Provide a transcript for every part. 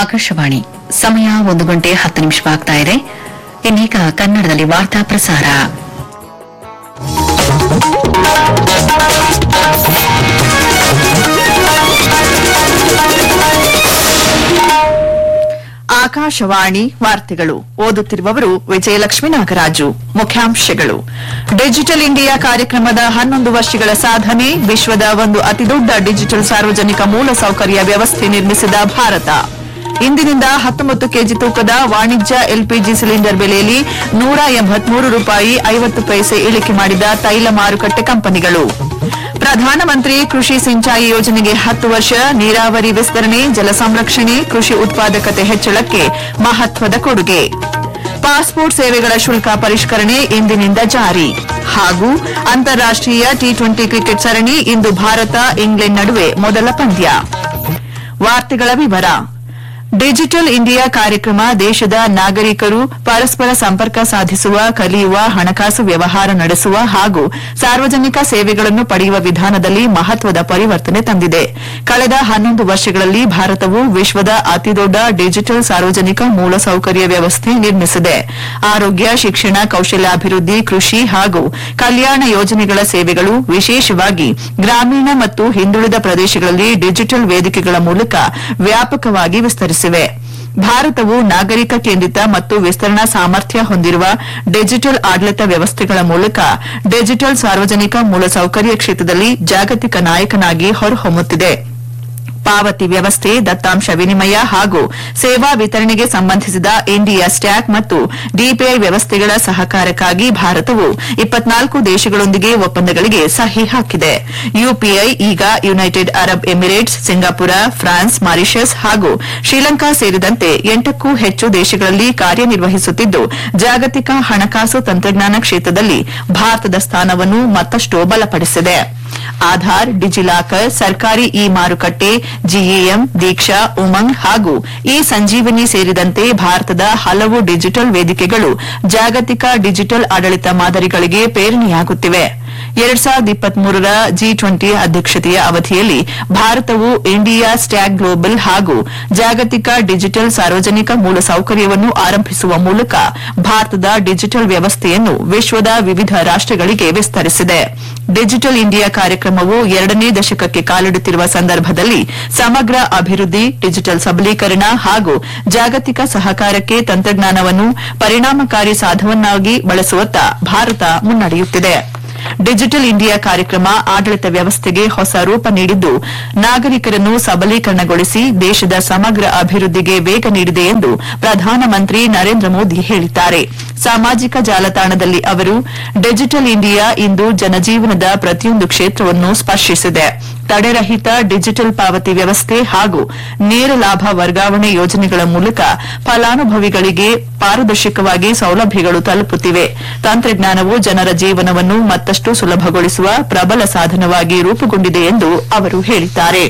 ಆಕಾಶವಾಣಿ ಸಮಯ ಒಂದು ಗಂಟೆ ಹತ್ತು ನಿಮಿಷವಾಗ್ತಾ ಇದೆ ಇನ್ನೀಗ ಕನ್ನಡದಲ್ಲಿ ವಾರ್ತಾ ಪ್ರಸಾರ ಆಕಾಶವಾಣಿ ವಾರ್ತೆಗಳು ಓದುತ್ತಿರುವವರು ವಿಜಯಲಕ್ಷ್ಮಿ ನಾಗರಾಜು ಮುಖ್ಯಾಂಶಗಳು ಡಿಜಿಟಲ್ ಇಂಡಿಯಾ ಕಾರ್ಯಕ್ರಮದ ಹನ್ನೊಂದು ವರ್ಷಗಳ ಸಾಧನೆ ವಿಶ್ವದ ಒಂದು ಅತಿದೊಡ್ಡ ಡಿಜಿಟಲ್ ಸಾರ್ವಜನಿಕ ಮೂಲಸೌಕರ್ಯ ವ್ಯವಸ್ಥೆ ನಿರ್ಮಿಸಿದ ಭಾರತ ಇಂದಿನಿಂದ ಹತ್ತೊಂಬತ್ತು ಕೆಜಿ ತೂಕದ ವಾಣಿಜ್ಯ ಎಲ್ಪಿಜಿ ಸಿಲಿಂಡರ್ ಬೆಲೆಯಲ್ಲಿ ನೂರ ಎಂಬತ್ಮೂರು ರೂಪಾಯಿ ಐವತ್ತು ಪೈಸೆ ಇಳಿಕೆ ಮಾಡಿದ ತೈಲ ಮಾರುಕಟ್ಟೆ ಕಂಪನಿಗಳು ಪ್ರಧಾನಮಂತ್ರಿ ಕೃಷಿ ಸಿಂಚಾಯಿ ಯೋಜನೆಗೆ ಹತ್ತು ವರ್ಷ ನೀರಾವರಿ ವಿಸ್ತರಣೆ ಜಲ ಸಂರಕ್ಷಣೆ ಕೃಷಿ ಉತ್ಪಾದಕತೆ ಹೆಚ್ಚಳಕ್ಕೆ ಮಹತ್ವದ ಕೊಡುಗೆ ಪಾಸ್ಪೋರ್ಟ್ ಸೇವೆಗಳ ಶುಲ್ಕ ಪರಿಷ್ಕರಣೆ ಇಂದಿನಿಂದ ಜಾರಿ ಹಾಗೂ ಅಂತಾರಾಷ್ಟೀಯ ಟಿ ಟ್ವೆಂಟಿ ಕ್ರಿಕೆಟ್ ಸರಣಿ ಇಂದು ಭಾರತ ಇಂಗ್ಲೆಂಡ್ ನಡುವೆ ಮೊದಲ ಪಂದ್ಯ ವಾರ್ತೆಗಳ ವಿವರ ಡಿಜಿಟಲ್ ಇಂಡಿಯಾ ಕಾರ್ಯಕ್ರಮ ದೇಶದ ನಾಗರಿಕರು ಪರಸ್ಪರ ಸಂಪರ್ಕ ಸಾಧಿಸುವ ಕಲಿಯುವ ಹಣಕಾಸು ವ್ಯವಹಾರ ನಡೆಸುವ ಹಾಗೂ ಸಾರ್ವಜನಿಕ ಸೇವೆಗಳನ್ನು ಪಡೆಯುವ ವಿಧಾನದಲ್ಲಿ ಮಹತ್ವದ ಪರಿವರ್ತನೆ ತಂದಿದೆ ಕಳೆದ ಹನ್ನೊಂದು ವರ್ಷಗಳಲ್ಲಿ ಭಾರತವು ವಿಶ್ವದ ಅತಿದೊಡ್ಡ ಡಿಜಿಟಲ್ ಸಾರ್ವಜನಿಕ ಮೂಲಸೌಕರ್ಯ ವ್ಯವಸ್ಥೆ ನಿರ್ಮಿಸಿದೆ ಆರೋಗ್ಯ ಶಿಕ್ಷಣ ಕೌಶಲ್ಯಾಭಿವೃದ್ಧಿ ಕೃಷಿ ಹಾಗೂ ಕಲ್ಯಾಣ ಯೋಜನೆಗಳ ಸೇವೆಗಳು ವಿಶೇಷವಾಗಿ ಗ್ರಾಮೀಣ ಮತ್ತು ಹಿಂದುಳಿದ ಪ್ರದೇಶಗಳಲ್ಲಿ ಡಿಜಿಟಲ್ ವೇದಿಕೆಗಳ ಮೂಲಕ ವ್ಯಾಪಕವಾಗಿ ವಿಸ್ತರಿಸಿವೆ ಭಾರತವು ನಾಗರಿಕ ಕೇಂದ್ರಿತ ಮತ್ತು ವಿಸ್ತರಣಾ ಸಾಮರ್ಥ್ಯ ಹೊಂದಿರುವ ಡಿಜಿಟಲ್ ಆಡಳಿತ ವ್ಯವಸ್ಥೆಗಳ ಮೂಲಕ ಡಿಜಿಟಲ್ ಸಾರ್ವಜನಿಕ ಮೂಲಸೌಕರ್ಯ ಕ್ಷೇತ್ರದಲ್ಲಿ ಜಾಗತಿಕ ನಾಯಕನಾಗಿ ಹೊರಹೊಮ್ಮುತ್ತಿದೆ ಪಾವತಿ ವ್ಯವಸ್ಥೆ ದತ್ತಾಂಶ ವಿನಿಮಯ ಹಾಗೂ ಸೇವಾ ವಿತರಣೆಗೆ ಸಂಬಂಧಿಸಿದ ಇಂಡಿಯಾ ಸ್ಟ್ಯಾಕ್ ಮತ್ತು ಡಿಪಿಐ ವ್ಯವಸ್ಥೆಗಳ ಸಹಕಾರಕ್ಕಾಗಿ ಭಾರತವು ಇಪ್ಪತ್ನಾಲ್ಕು ದೇಶಗಳೊಂದಿಗೆ ಒಪ್ಪಂದಗಳಿಗೆ ಸಹಿ ಹಾಕಿದೆ ಯುಪಿಐ ಈಗ ಯುನೈಟೆಡ್ ಅರಬ್ ಎಮಿರೇಟ್ಸ್ ಸಿಂಗಾಪುರ ಫ್ರಾನ್ಸ್ ಮಾರಿಷಸ್ ಹಾಗೂ ಶ್ರೀಲಂಕಾ ಸೇರಿದಂತೆ ಎಂಟಕ್ಕೂ ಹೆಚ್ಚು ದೇಶಗಳಲ್ಲಿ ಕಾರ್ಯನಿರ್ವಹಿಸುತ್ತಿದ್ದು ಜಾಗತಿಕ ಹಣಕಾಸು ತಂತ್ರಜ್ಞಾನ ಕ್ಷೇತ್ರದಲ್ಲಿ ಭಾರತದ ಸ್ಥಾನವನ್ನು ಮತ್ತಷ್ಟು ಬಲಪಡಿಸಿದೆ ಆಧಾರ್ ಡಿಜಿಲಾಕರ್ ಸರ್ಕಾರಿ ಇ ಮಾರುಕಟ್ಟೆ ಜಿಎಎಂ ದೀಕ್ಷಾ ಉಮಂಗ್ ಹಾಗೂ ಇ ಸಂಜೀವನಿ ಸೇರಿದಂತೆ ಭಾರತದ ಹಲವು ಡಿಜಿಟಲ್ ವೇದಿಕೆಗಳು ಜಾಗತಿಕ ಡಿಜಿಟಲ್ ಆಡಳಿತ ಮಾದರಿಗಳಿಗೆ ಪ್ರೇರಣೆಯಾಗುತ್ತಿವೆ ಎರಡ್ ಸಾವಿರದ ಇಪ್ಪತ್ಮೂರರ ಜಿ ಟ್ವೆಂಟಿ ಅಧ್ಯಕ್ಷತೆಯ ಅವಧಿಯಲ್ಲಿ ಭಾರತವು ಇಂಡಿಯಾ ಸ್ಟ್ಯಾಕ್ ಗ್ಲೋಬಲ್ ಹಾಗೂ ಜಾಗತಿಕ ಡಿಜಿಟಲ್ ಸಾರ್ವಜನಿಕ ಮೂಲಸೌಕರ್ಯವನ್ನು ಆರಂಭಿಸುವ ಮೂಲಕ ಭಾರತದ ಡಿಜಿಟಲ್ ವ್ಯವಸ್ಥೆಯನ್ನು ವಿಶ್ವದ ವಿವಿಧ ರಾಷ್ಟಗಳಿಗೆ ವಿಸ್ತರಿಸಿದೆ ಡಿಜಿಟಲ್ ಇಂಡಿಯಾ ಕಾರ್ಯಕ್ರಮವು ಎರಡನೇ ದಶಕಕ್ಕೆ ಕಾಲಿಡುತ್ತಿರುವ ಸಂದರ್ಭದಲ್ಲಿ ಸಮಗ್ರ ಅಭಿವೃದ್ಧಿ ಡಿಜಿಟಲ್ ಸಬಲೀಕರಣ ಹಾಗೂ ಜಾಗತಿಕ ಸಹಕಾರಕ್ಕೆ ತಂತ್ರಜ್ಞಾನವನ್ನು ಪರಿಣಾಮಕಾರಿ ಸಾಧನವನ್ನಾಗಿ ಬಳಸುವತ್ತ ಭಾರತ ಮುನ್ನಡೆಯುತ್ತಿದೆ ಡಿಜಿಟಲ್ ಇಂಡಿಯಾ ಕಾರ್ಯಕ್ರಮ ಆಡಳಿತ ವ್ಯವಸ್ಥೆಗೆ ಹೊಸ ರೂಪ ನೀಡಿದ್ದು ನಾಗರಿಕರನ್ನು ಸಬಲೀಕರಣಗೊಳಿಸಿ ದೇಶದ ಸಮಗ್ರ ಅಭಿವೃದ್ಧಿಗೆ ವೇಗ ನೀಡಿದೆ ಎಂದು ಪ್ರಧಾನಮಂತ್ರಿ ನರೇಂದ್ರ ಮೋದಿ ಹೇಳಿದ್ದಾರೆ ಸಾಮಾಜಿಕ ಜಾಲತಾಣದಲ್ಲಿ ಅವರು ಡಿಜಿಟಲ್ ಇಂಡಿಯಾ ಇಂದು ಜನಜೀವನದ ಪ್ರತಿಯೊಂದು ಕ್ಷೇತ್ರವನ್ನು ಸ್ಪರ್ಶಿಸಿದೆ ತಡೆರಹಿತ ಡಿಜಿಟಲ್ ಪಾವತಿ ವ್ಯವಸ್ಥೆ ಹಾಗೂ ನೇರ ಲಾಭ ವರ್ಗಾವಣೆ ಯೋಜನೆಗಳ ಮೂಲಕ ಫಲಾನುಭವಿಗಳಿಗೆ ಪಾರದರ್ಶಕವಾಗಿ ಸೌಲಭ್ಯಗಳು ತಲುಪುತ್ತಿವೆ ತಂತ್ರಜ್ಞಾನವು ಜನರ ಜೀವನವನ್ನು ಮತ್ತಷ್ಟು ಸುಲಭಗೊಳಿಸುವ ಪ್ರಬಲ ಸಾಧನವಾಗಿ ರೂಪುಗೊಂಡಿದೆ ಎಂದು ಅವರು ಹೇಳಿದ್ದಾರೆ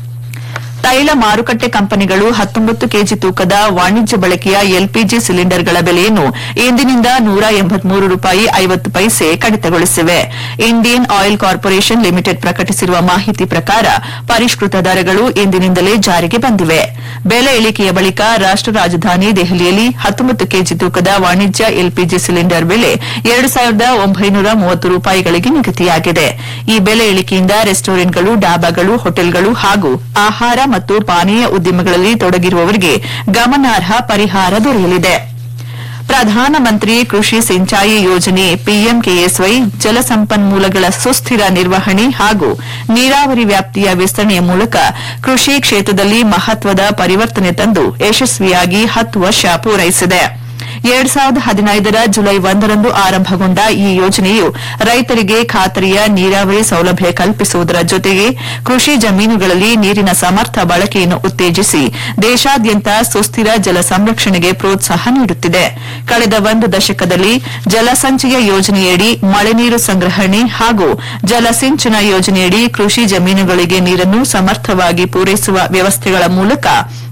ತೈಲ ಮಾರುಕಟ್ಟೆ ಕಂಪನಿಗಳು ಹತ್ತೊಂಬತ್ತು ಕೆಜಿ ತೂಕದ ವಾಣಿಜ್ಯ ಬಳಕೆಯ ಎಲ್ಪಿಜಿ ಸಿಲಿಂಡರ್ಗಳ ಬೆಲೆಯನ್ನು ಇಂದಿನಿಂದ ನೂರ ಎಂಬತ್ಮೂರು ರೂಪಾಯಿ ಐವತ್ತು ಪೈಸೆ ಕಡಿತಗೊಳಿಸಿವೆ ಇಂಡಿಯನ್ ಆಯಿಲ್ ಕಾರ್ಪೊರೇಷನ್ ಲಿಮಿಟೆಡ್ ಪ್ರಕಟಿಸಿರುವ ಮಾಹಿತಿ ಪ್ರಕಾರ ಪರಿಷ್ಕೃತ ದರಗಳು ಇಂದಿನಿಂದಲೇ ಜಾರಿಗೆ ಬಂದಿವೆ ಬೆಲೆ ಇಳಿಕೆಯ ಬಳಿಕ ರಾಷ್ಟ ರಾಜಧಾನಿ ದೆಹಲಿಯಲ್ಲಿ ಹತ್ತೊಂಬತ್ತು ಕೆಜಿ ತೂಕದ ವಾಣಿಜ್ಯ ಎಲ್ಪಿಜಿ ಸಿಲಿಂಡರ್ ಬೆಲೆ ಎರಡು ಸಾವಿರದ ಒಂಬೈನೂರ ಮೂವತ್ತು ರೂಪಾಯಿಗಳಿಗೆ ನಿಗದಿಯಾಗಿದೆ ಈ ಬೆಲೆ ಇಳಿಕೆಯಿಂದ ರೆಸ್ಟೋರೆಂಟ್ಗಳು ಡಾಬಾಗಳು ಹೋಟೆಲ್ಗಳು ಹಾಗೂ ಆಹಾರ ಮತ್ತು ಪಾನೀಯ ಉದ್ಯಮಗಳಲ್ಲಿ ತೊಡಗಿರುವವರಿಗೆ ಗಮನಾರ್ಹ ಪರಿಹಾರ ದೊರೆಯಲಿದೆ ಪ್ರಧಾನಮಂತ್ರಿ ಕೃಷಿ ಸಿಂಚಾಯಿ ಯೋಜನೆ ಪಿಎಂಕೆಎಸ್ವೈ ಜಲಸಂಪನ್ಮೂಲಗಳ ಸುಸ್ಥಿರ ನಿರ್ವಹಣೆ ಹಾಗೂ ನೀರಾವರಿ ವ್ಯಾಪ್ತಿಯ ವಿಸ್ತರಣೆಯ ಮೂಲಕ ಕೃಷಿ ಕ್ಷೇತ್ರದಲ್ಲಿ ಮಹತ್ವದ ಪರಿವರ್ತನೆ ತಂದು ಯಶಸ್ವಿಯಾಗಿ ಹತ್ತು ವರ್ಷ ಪೂರೈಸಿದೆ ಎರಡ್ ಸಾವಿರದ ಹದಿನೈದರ ಜುಲೈ ಒಂದರಂದು ಆರಂಭಗೊಂಡ ಈ ಯೋಜನೆಯು ರೈತರಿಗೆ ಖಾತರಿಯ ನೀರಾವರಿ ಸೌಲಭ್ಯ ಕಲ್ಪಿಸುವುದರ ಜೊತೆಗೆ ಕೃಷಿ ಜಮೀನುಗಳಲ್ಲಿ ನೀರಿನ ಸಮರ್ಥ ಬಳಕೆಯನ್ನು ಉತ್ತೇಜಿಸಿ ದೇಶಾದ್ಯಂತ ಸುಸ್ಥಿರ ಜಲ ಸಂರಕ್ಷಣೆಗೆ ಪ್ರೋತ್ಸಾಹ ನೀಡುತ್ತಿದೆ ಕಳೆದ ಒಂದು ದಶಕದಲ್ಲಿ ಜಲಸಂಚಯ ಯೋಜನೆಯಡಿ ಮಳೆ ನೀರು ಸಂಗ್ರಹಣೆ ಹಾಗೂ ಜಲಸಿಂಚನ ಯೋಜನೆಯಡಿ ಕೃಷಿ ಜಮೀನುಗಳಿಗೆ ನೀರನ್ನು ಸಮರ್ಥವಾಗಿ ಪೂರೈಸುವ ವ್ಯವಸ್ಥೆಗಳ ಮೂಲಕ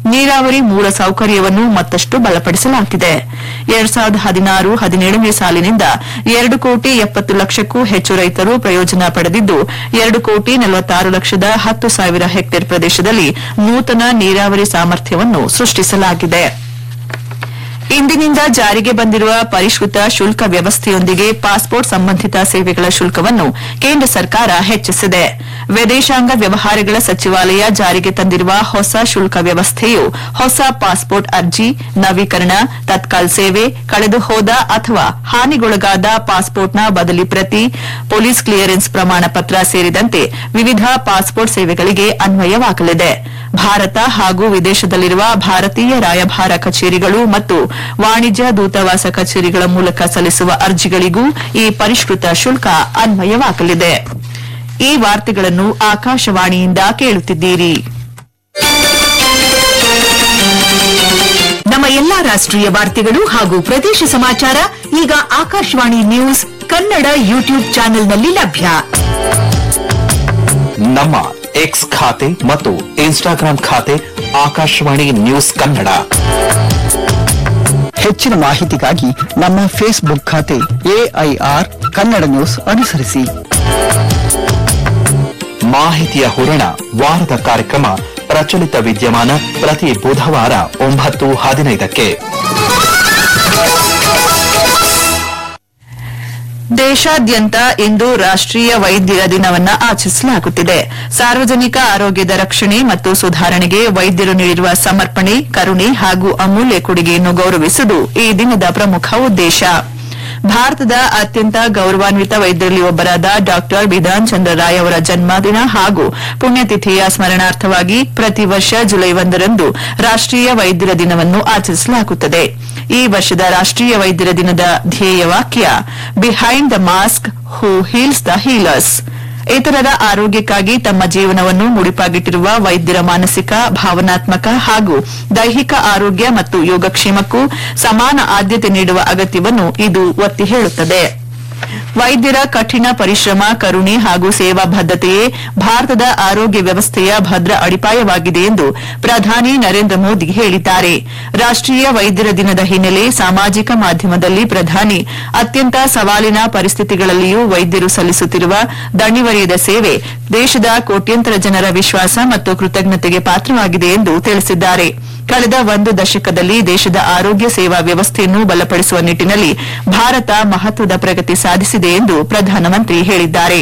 ನೀರಾವರಿ ಮೂಲ ಸೌಕರ್ಯವನ್ನು ಮತ್ತಷ್ಟು ಬಲಪಡಿಸಲಾಗಿದೆ ಎರಡ್ ಸಾವಿರದ ಹದಿನಾರು ಹದಿನೇಳನೇ ಸಾಲಿನಿಂದ ಎರಡು ಕೋಟಿ ಎಪ್ಪತ್ತು ಲಕ್ಷಕ್ಕೂ ಹೆಚ್ಚು ರೈತರು ಪ್ರಯೋಜನ ಪಡೆದಿದ್ದು ಎರಡು ಕೋಟಿ ನಲವತ್ತಾರು ಲಕ್ಷದ ಹತ್ತು ಸಾವಿರ ಹೆಕ್ಟೇರ್ ಪ್ರದೇಶದಲ್ಲಿ ನೂತನ ನೀರಾವರಿ ಸಾಮರ್ಥ್ಯವನ್ನು ಸೃಷ್ಟಿಸಲಾಗಿದೆ ಇಂದಿನಿಂದ ಜಾರಿಗೆ ಬಂದಿರುವ ಪರಿಷ್ಕೃತ ಶುಲ್ಕ ವ್ಯವಸ್ಥೆಯೊಂದಿಗೆ ಪಾಸ್ಪೋರ್ಟ್ ಸಂಬಂಧಿತ ಸೇವೆಗಳ ಶುಲ್ಕವನ್ನು ಕೇಂದ್ರ ಸರ್ಕಾರ ಹೆಚ್ಚಿಸಿದೆ ವಿದೇಶಾಂಗ ವ್ಯವಹಾರಗಳ ಸಚಿವಾಲಯ ಜಾರಿಗೆ ತಂದಿರುವ ಹೊಸ ಶುಲ್ಕ ವ್ಯವಸ್ಥೆಯು ಹೊಸ ಪಾಸ್ಪೋರ್ಟ್ ಅರ್ಜಿ ನವೀಕರಣ ತತ್ಕಾಲ್ ಸೇವೆ ಕಳೆದು ಹೋದ ಅಥವಾ ಹಾನಿಗೊಳಗಾದ ಪಾಸ್ಪೋರ್ಟ್ನ ಬದಲಿ ಪ್ರತಿ ಪೊಲೀಸ್ ಕ್ಲಿಯರೆನ್ಸ್ ಪ್ರಮಾಣ ಪತ್ರ ಸೇರಿದಂತೆ ವಿವಿಧ ಪಾಸ್ಪೋರ್ಟ್ ಸೇವೆಗಳಿಗೆ ಅನ್ವಯವಾಗಲಿದೆ ಭಾರತ ಹಾಗೂ ವಿದೇಶದಲ್ಲಿರುವ ಭಾರತೀಯ ರಾಯಭಾರ ಕಚೇರಿಗಳು ಮತ್ತು ವಾಣಿಜ್ಯ ದೂತಾವಾಸ ಕಚೇರಿಗಳ ಮೂಲಕ ಸಲ್ಲಿಸುವ ಅರ್ಜಿಗಳಿಗೂ ಈ ಪರಿಷ್ಕೃತ ಶುಲ್ಕ ಅನ್ವಯವಾಗಲಿದೆ ಈ ವಾರ್ತೆಗಳನ್ನು ಆಕಾಶವಾಣಿಯಿಂದ ಕೇಳುತ್ತಿದ್ದೀರಿ ನಮ್ಮ ಎಲ್ಲಾ ರಾಷ್ಟ್ರೀಯ ವಾರ್ತೆಗಳು ಹಾಗೂ ಪ್ರದೇಶ ಸಮಾಚಾರ ಈಗ ಆಕಾಶವಾಣಿ ನ್ಯೂಸ್ ಕನ್ನಡ ಯೂಟ್ಯೂಬ್ ಚಾನೆಲ್ನಲ್ಲಿ ಲಭ್ಯ ನಮ್ಮ ಎಕ್ಸ್ ಖಾತೆ ಮತ್ತು ಇನ್ಸ್ಟಾಗ್ರಾಂ ಖಾತೆ ಆಕಾಶವಾಣಿ ನ್ಯೂಸ್ ಕನ್ನಡ ಹೆಚ್ಚಿನ ಮಾಹಿತಿಗಾಗಿ ನಮ್ಮ ಫೇಸ್ಬುಕ್ ಖಾತೆ ಎಐಆರ್ ಕನ್ನಡ ನ್ಯೂಸ್ ಅನುಸರಿಸಿ ಮಾಹಿತಿಯ ಹೂರಣ ವಾರದ ಕಾರ್ಯಕ್ರಮ ಪ್ರಚಲಿತ ವಿದ್ಯಮಾನ ಪ್ರತಿ ಬುಧವಾರ ಒಂಬತ್ತು ಹದಿನೈದಕ್ಕೆ ದೇಶಾದ್ಯಂತ ಇಂದು ರಾಷ್ಟ್ರೀಯ ವೈದ್ಯರ ದಿನವನ್ನ ಆಚರಿಸಲಾಗುತ್ತಿದೆ ಸಾರ್ವಜನಿಕ ಆರೋಗ್ಯದ ರಕ್ಷಣೆ ಮತ್ತು ಸುಧಾರಣೆಗೆ ವೈದ್ಯರು ನೀಡಿರುವ ಸಮರ್ಪಣೆ ಕರುಣೆ ಹಾಗೂ ಅಮೂಲ್ಯ ಕೊಡುಗೆಯನ್ನು ಗೌರವಿಸುವುದು ಈ ದಿನದ ಪ್ರಮುಖ ಉದ್ದೇಶ ಭಾರತದ ಅತ್ಯಂತ ಗೌರವಾನ್ವಿತ ವೈದ್ಯರಲ್ಲಿ ಒಬ್ಬರಾದ ಡಾ ಬಿಧಾನ್ ಚಂದ್ರ ರಾಯ್ ಅವರ ಜನ್ಮದಿನ ಹಾಗೂ ಪುಣ್ಯತಿಥಿಯ ಸ್ಮರಣಾರ್ಥವಾಗಿ ಪ್ರತಿ ವರ್ಷ ಜುಲೈ ಒಂದರಂದು ರಾಷ್ಟ್ರೀಯ ವೈದ್ಯರ ದಿನವನ್ನು ಆಚರಿಸಲಾಗುತ್ತದೆ ಈ ವರ್ಷದ ರಾಷ್ಟ್ರೀಯ ವೈದ್ಯರ ದಿನದ ಧ್ಯೇಯ ವಾಕ್ಯ behind the mask who heals the healers ಇತರರ ಆರೋಗ್ಯಕ್ಕಾಗಿ ತಮ್ಮ ಜೀವನವನ್ನು ಮುಡಿಪಾಗಿಟ್ಟಿರುವ ವೈದ್ಯರ ಮಾನಸಿಕ ಭಾವನಾತ್ಮಕ ಹಾಗೂ ದೈಹಿಕ ಆರೋಗ್ಯ ಮತ್ತು ಯೋಗಕ್ಷೇಮಕ್ಕೂ ಸಮಾನ ಆದ್ಯತೆ ನೀಡುವ ಅಗತ್ಯವನ್ನು ಇದು ಒತ್ತಿ ಹೇಳುತ್ತದೆ ವೈದ್ಯರ ಕಠಿಣ ಪರಿಶ್ರಮ ಕರುಣೆ ಹಾಗೂ ಸೇವಾ ಬದ್ದತೆಯೇ ಭಾರತದ ಆರೋಗ್ಯ ವ್ಯವಸ್ಥೆಯ ಭದ್ರ ಅಡಿಪಾಯವಾಗಿದೆ ಎಂದು ಪ್ರಧಾನಿ ನರೇಂದ್ರ ಮೋದಿ ಹೇಳಿದ್ದಾರೆ ರಾಷ್ಟ್ರೀಯ ವೈದ್ಯರ ದಿನದ ಹಿನ್ನೆಲೆ ಸಾಮಾಜಿಕ ಮಾಧ್ಯಮದಲ್ಲಿ ಪ್ರಧಾನಿ ಅತ್ಯಂತ ಸವಾಲಿನ ಪರಿಸ್ಥಿತಿಗಳಲ್ಲಿಯೂ ವೈದ್ಯರು ಸಲ್ಲಿಸುತ್ತಿರುವ ದಣಿವರಿಯದ ಸೇವೆ ದೇಶದ ಕೋಟ್ಯಂತರ ಜನರ ವಿಶ್ವಾಸ ಮತ್ತು ಕೃತಜ್ಞತೆಗೆ ಪಾತ್ರವಾಗಿದೆ ಎಂದು ತಿಳಿಸಿದ್ದಾರೆ ಕಳೆದ ಒಂದು ದಶಕದಲ್ಲಿ ದೇಶದ ಆರೋಗ್ಯ ಸೇವಾ ವ್ಯವಸ್ಥೆಯನ್ನು ಬಲಪಡಿಸುವ ನಿಟ್ಟಿನಲ್ಲಿ ಭಾರತ ಮಹತ್ವದ ಪ್ರಗತಿ ಸಾಧಿಸಿದೆ ಎಂದು ಪ್ರಧಾನಮಂತ್ರಿ ಹೇಳಿದ್ದಾರೆ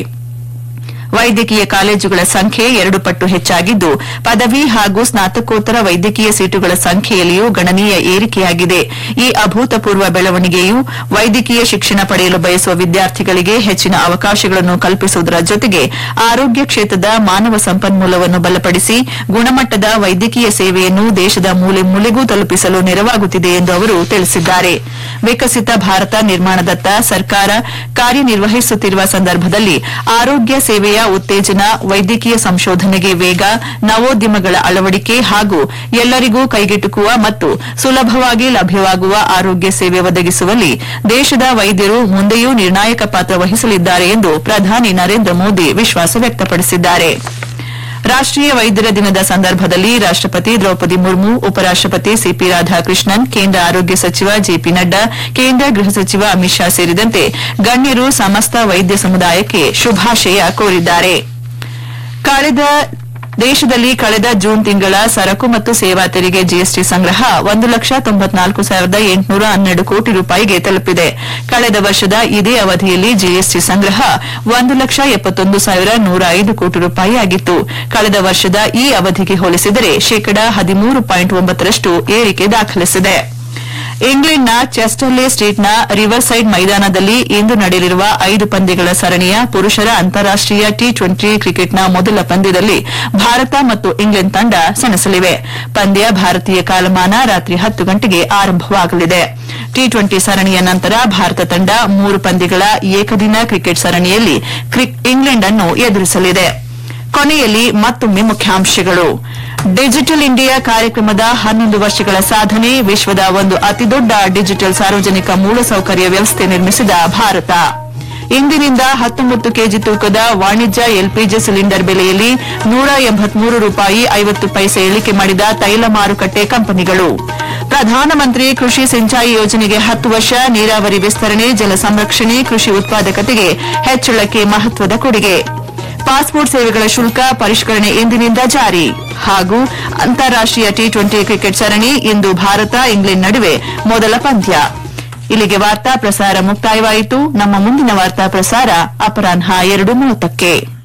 ವೈದ್ಯಕೀಯ ಕಾಲೇಜುಗಳ ಸಂಖ್ಯೆ ಎರಡು ಪಟ್ಟು ಹೆಚ್ಚಾಗಿದ್ದು ಪದವಿ ಹಾಗೂ ಸ್ನಾತಕೋತ್ತರ ವೈದ್ಯಕೀಯ ಸೀಟುಗಳ ಸಂಖ್ಯೆಯಲ್ಲಿಯೂ ಗಣನೀಯ ಏರಿಕೆಯಾಗಿದೆ ಈ ಅಭೂತಪೂರ್ವ ಬೆಳವಣಿಗೆಯು ವೈದ್ಯಕೀಯ ಶಿಕ್ಷಣ ಪಡೆಯಲು ಬಯಸುವ ವಿದ್ಯಾರ್ಥಿಗಳಿಗೆ ಹೆಚ್ಚಿನ ಅವಕಾಶಗಳನ್ನು ಕಲ್ಪಿಸುವುದರ ಜೊತೆಗೆ ಆರೋಗ್ಯ ಕ್ಷೇತ್ರದ ಮಾನವ ಸಂಪನ್ಮೂಲವನ್ನು ಬಲಪಡಿಸಿ ಗುಣಮಟ್ಟದ ವೈದ್ಯಕೀಯ ಸೇವೆಯನ್ನು ದೇಶದ ಮೂಲೆ ಮೂಲೆಗೂ ತಲುಪಿಸಲು ನೆರವಾಗುತ್ತಿದೆ ಎಂದು ಅವರು ತಿಳಿಸಿದ್ದಾರೆ ವಿಕಸಿತ ಭಾರತ ನಿರ್ಮಾಣದತ್ತ ಸರ್ಕಾರ ಕಾರ್ಯನಿರ್ವಹಿಸುತ್ತಿರುವ ಸಂದರ್ಭದಲ್ಲಿ ಆರೋಗ್ಯ ಸೇವೆಯ ಉತ್ತೇಜನ ವೈದ್ಯಕೀಯ ಸಂಶೋಧನೆಗೆ ವೇಗ ನವೋದ್ಯಮಗಳ ಅಳವಡಿಕೆ ಹಾಗೂ ಎಲ್ಲರಿಗೂ ಕೈಗೆಟುಕುವ ಮತ್ತು ಸುಲಭವಾಗಿ ಲಭ್ಯವಾಗುವ ಆರೋಗ್ಯ ಸೇವೆ ಒದಗಿಸುವಲ್ಲಿ ದೇಶದ ವೈದ್ಯರು ಮುಂದೆಯೂ ನಿರ್ಣಾಯಕ ಪಾತ್ರ ವಹಿಸಲಿದ್ದಾರೆ ಎಂದು ಪ್ರಧಾನಿ ನರೇಂದ್ರ ಮೋದಿ ವಿಶ್ವಾಸ ವ್ಯಕ್ತಪಡಿಸಿದ್ದಾರೆ ರಾಷ್ಟ್ರೀಯ ವೈದ್ಯರ ದಿನದ ಸಂದರ್ಭದಲ್ಲಿ ರಾಷ್ಟಪತಿ ದ್ರೌಪದಿ ಮುರ್ಮು ಉಪರಾಷ್ಟಪತಿ ಸಿಪಿ ರಾಧಾಕೃಷ್ಣನ್ ಕೇಂದ್ರ ಆರೋಗ್ಯ ಸಚಿವ ಜೆಪಿ ನಡ್ಡಾ ಕೇಂದ್ರ ಗೃಹ ಸಚಿವ ಅಮಿತ್ ಶಾ ಸೇರಿದಂತೆ ಗಣ್ಯರು ಸಮಸ್ತ ವೈದ್ಯ ಸಮುದಾಯಕ್ಕೆ ಶುಭಾಶಯ ಕೋರಿದ್ದಾರೆ ಕಳೆದ ದೇಶದಲ್ಲಿ ಕಳೆದ ಜೂನ್ ತಿಂಗಳ ಸರಕು ಮತ್ತು ಸೇವಾ ತೆರಿಗೆ ಜಿಎಸ್ಟಿ ಸಂಗ್ರಹ ಒಂದು ಲಕ್ಷ ತೊಂಬತ್ನಾಲ್ಕು ಸಾವಿರದ ಎಂಟುನೂರ ಹನ್ನೆರಡು ಕೋಟಿ ರೂಪಾಯಿಗೆ ತಲುಪಿದೆ ಕಳೆದ ವರ್ಷದ ಇದೇ ಅವಧಿಯಲ್ಲಿ ಜಿಎಸ್ಟಿ ಸಂಗ್ರಹ ಒಂದು ಲಕ್ಷ ಎಪ್ಪತ್ತೊಂದು ಸಾವಿರ ನೂರ ಐದು ಕೋಟಿ ರೂಪಾಯಿ ಆಗಿತ್ತು ಕಳೆದ ವರ್ಷದ ಈ ಅವಧಿಗೆ ಹೋಲಿಸಿದರೆ ಶೇಕಡಾ ಹದಿಮೂರು ಪಾಯಿಂಟ್ ಒಂಬತ್ತರಷ್ಟು ಏರಿಕೆ ದಾಖಲಿಸಿದೆ ಇಂಗ್ಲೆಂಡ್ನ ಚೆಸ್ಟರ್ಲೆ ಸ್ಟ್ರೀಟ್ನ ರಿವರ್ ಸೈಡ್ ಮೈದಾನದಲ್ಲಿ ಇಂದು ನಡೆಯಲಿರುವ ಐದು ಪಂದ್ಯಗಳ ಸರಣಿಯ ಪುರುಷರ ಅಂತಾರಾಷ್ಟೀಯ ಟಿ ಟ್ವೆಂಟಿ ಕ್ರಿಕೆಟ್ನ ಮೊದಲ ಪಂದ್ಯದಲ್ಲಿ ಭಾರತ ಮತ್ತು ಇಂಗ್ಲೆಂಡ್ ತಂಡ ಸೆಣಸಲಿವೆ ಪಂದ್ಯ ಭಾರತೀಯ ಕಾಲಮಾನ ರಾತ್ರಿ ಹತ್ತು ಗಂಟೆಗೆ ಆರಂಭವಾಗಲಿದೆ ಟಿ ಟ್ವೆಂಟಿ ಸರಣಿಯ ನಂತರ ಭಾರತ ತಂಡ ಮೂರು ಪಂದ್ಯಗಳ ಏಕದಿನ ಕ್ರಿಕೆಟ್ ಸರಣಿಯಲ್ಲಿ ಕ್ರಿ- ಇಂಗ್ಲೆಂಡ್ ಅನ್ನು ಎದುರಿಸಲಿದೆ ಕೊನೆಯಲ್ಲಿ ಮತ್ತೊಮ್ಮೆ ಮುಖ್ಯಾಂಶಗಳು ಡಿಜಿಟಲ್ ಇಂಡಿಯಾ ಕಾರ್ಯಕ್ರಮದ ಹನ್ನೊಂದು ವರ್ಷಗಳ ಸಾಧನೆ ವಿಶ್ವದ ಒಂದು ಅತಿದೊಡ್ಡ ಡಿಜಿಟಲ್ ಸಾರ್ವಜನಿಕ ಮೂಲಸೌಕರ್ಯ ವ್ಯವಸ್ಥೆ ನಿರ್ಮಿಸಿದ ಭಾರತ ಇಂದಿನಿಂದ ಹತ್ತೊಂಬತ್ತು ಕೆಜಿ ತೂಕದ ವಾಣಿಜ್ಯ ಎಲ್ಪಿಜಿ ಸಿಲಿಂಡರ್ ಬೆಲೆಯಲ್ಲಿ ನೂರ ಎಂಬತ್ಮೂರು ರೂಪಾಯಿ ಐವತ್ತು ಪೈಸೆ ಇಳಿಕೆ ಮಾಡಿದ ತೈಲ ಮಾರುಕಟ್ಟೆ ಕಂಪನಿಗಳು ಪ್ರಧಾನಮಂತ್ರಿ ಕೃಷಿ ಸಿಂಚಾಯಿ ಯೋಜನೆಗೆ ಹತ್ತು ವರ್ಷ ನೀರಾವರಿ ವಿಸ್ತರಣೆ ಜಲ ಸಂರಕ್ಷಣೆ ಕೃಷಿ ಉತ್ಪಾದಕತೆಗೆ ಹೆಚ್ಚಳಕ್ಕೆ ಮಹತ್ವದ ಕೊಡುಗೆ ಪಾಸ್ಪೋರ್ಟ್ ಸೇವೆಗಳ ಶುಲ್ಕ ಪರಿಷ್ಕರಣೆ ಇಂದಿನಿಂದ ಜಾರಿ ಹಾಗೂ ಅಂತಾರಾಷ್ಟೀಯ ಟಿ ಟ್ವೆಂಟಿ ಕ್ರಿಕೆಟ್ ಸರಣಿ ಇಂದು ಭಾರತ ಇಂಗ್ಲೆಂಡ್ ನಡುವೆ ಮೊದಲ ಪಂದ್ಯ ಇಲ್ಲಿಗೆ ವಾರ್ತಾ ಪ್ರಸಾರ ಮುಕ್ತಾಯವಾಯಿತು ನಮ್ಮ ಮುಂದಿನ ವಾರ್ತಾ ಪ್ರಸಾರ ಅಪರಾಹ್ನ ಎರಡು ಮೂವತ್ತಕ್ಕೆ